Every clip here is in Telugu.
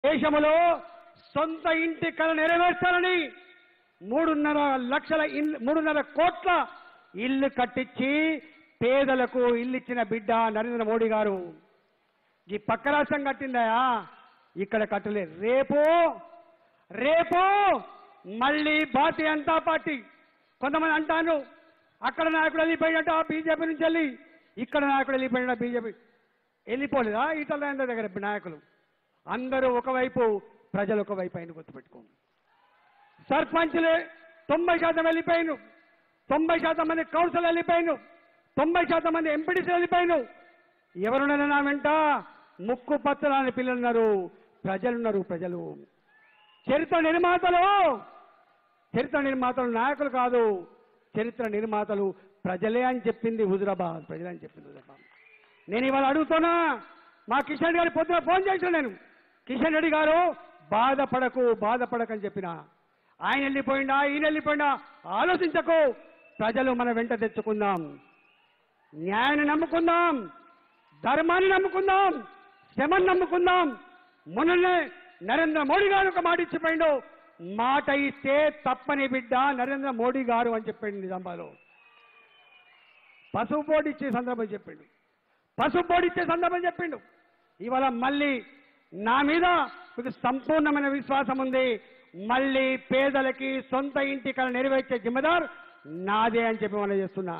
దేశంలో సొంత ఇంటి కళ నెరవేర్చాలని మూడున్నర లక్షల ఇల్లు మూడున్నర కోట్ల ఇల్లు కట్టించి పేదలకు ఇల్లు ఇచ్చిన బిడ్డ నరేంద్ర మోడీ గారు ఈ పక్క రాష్ట్రం కట్టిందయా ఇక్కడ కట్టలేదు రేపు రేపు మళ్ళీ భారతీయ జనతా పార్టీ కొంతమంది అంటాను అక్కడ నాయకుడు వెళ్ళిపోయినట్టు బీజేపీ నుంచి వెళ్ళి ఇక్కడ నాయకుడు వెళ్ళిపోయిన బీజేపీ వెళ్ళిపోలేదా ఇతర దగ్గర నాయకులు అందరూ ఒకవైపు ప్రజలు ఒకవైపు అయిన గుర్తుపెట్టుకోండి సర్పంచ్లే తొంభై శాతం వెళ్ళిపోయిను తొంభై శాతం మంది కౌన్సిల్ వెళ్ళిపోయిను తొంభై శాతం మంది ఎంపీటీసీ వెళ్ళిపోయిను ఎవరున్నారు నా వెంట ముక్కు పచ్చలాని పిల్లలున్నారు ప్రజలున్నారు ప్రజలు చరిత్ర నిర్మాతలు చరిత్ర నిర్మాతలు నాయకులు కాదు చరిత్ర నిర్మాతలు ప్రజలే అని చెప్పింది హుజురాబాద్ ప్రజలే అని చెప్పింది హుజురాబాద్ నేను ఇవాళ అడుగుతున్నా మా కిషన్ గారి పొద్దున ఫోన్ చేసిన నేను కిషన్ రెడ్డి గారు బాధపడకు బాధపడకని చెప్పిన ఆయన వెళ్ళిపోయిందా ఈయన వెళ్ళిపోయిందా ఆలోచించకు ప్రజలు మన వెంట తెచ్చుకుందాం న్యాయాన్ని నమ్ముకుందాం ధర్మాన్ని నమ్ముకుందాం శ్రమను నమ్ముకుందాం మొన్ననే నరేంద్ర మోడీ గారు ఒక మాట ఇచ్చిపోయిండు మాట ఇస్తే తప్పని బిడ్డ నరేంద్ర మోడీ గారు అని చెప్పిండు నిజామాబాద్లో పసుపు బోర్డు ఇచ్చే సందర్భం చెప్పిండు పసుపు బోర్డు ఇచ్చే సందర్భం చెప్పిండు ఇవాళ మళ్ళీ నా మీద మీకు సంపూర్ణమైన విశ్వాసం ఉంది మళ్ళీ పేదలకి సొంత ఇంటి కళ నెరవేర్చే జిమ్మదార్ నాదే అని చెప్పి మనం చేస్తున్నా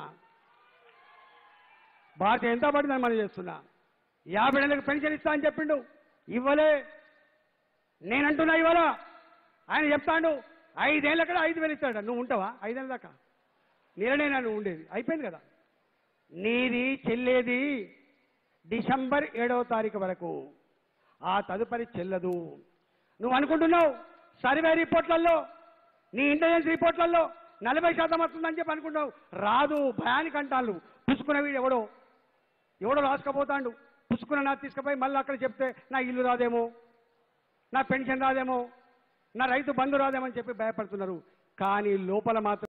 భారతీయ జనతా పార్టీ మనం చేస్తున్నా యాభై నెలలకు పెన్షన్ ఇస్తా అని చెప్పిండు ఇవ్వలే నేనంటున్నా ఇవాళ ఆయన చెప్తాడు ఐదేళ్ళ కూడా ఐదు వేలు ఇస్తాడు నువ్వు ఉంటావా ఐదేళ్ళ దాకా నేనైనా నువ్వు ఉండేది అయిపోయింది కదా నీది చెల్లేది డిసెంబర్ ఏడవ తారీఖు వరకు ఆ తదుపరి చెల్లదు నువ్వు అనుకుంటున్నావు సర్వే రిపోర్ట్లలో నీ ఇంటెలిజెన్స్ రిపోర్ట్లలో నలభై శాతం వస్తుందని చెప్పి అనుకుంటావు రాదు భయానికి అంటాను పుసుకున్న వీడు ఎవడో ఎవడో రాసుకపోతాడు పుసుకున్న నా తీసుకుపోయి మళ్ళీ అక్కడ చెప్తే నా ఇల్లు రాదేమో నా పెన్షన్ రాదేమో నా రైతు బంధు రాదేమో అని చెప్పి భయపడుతున్నారు కానీ లోపల మాత్రం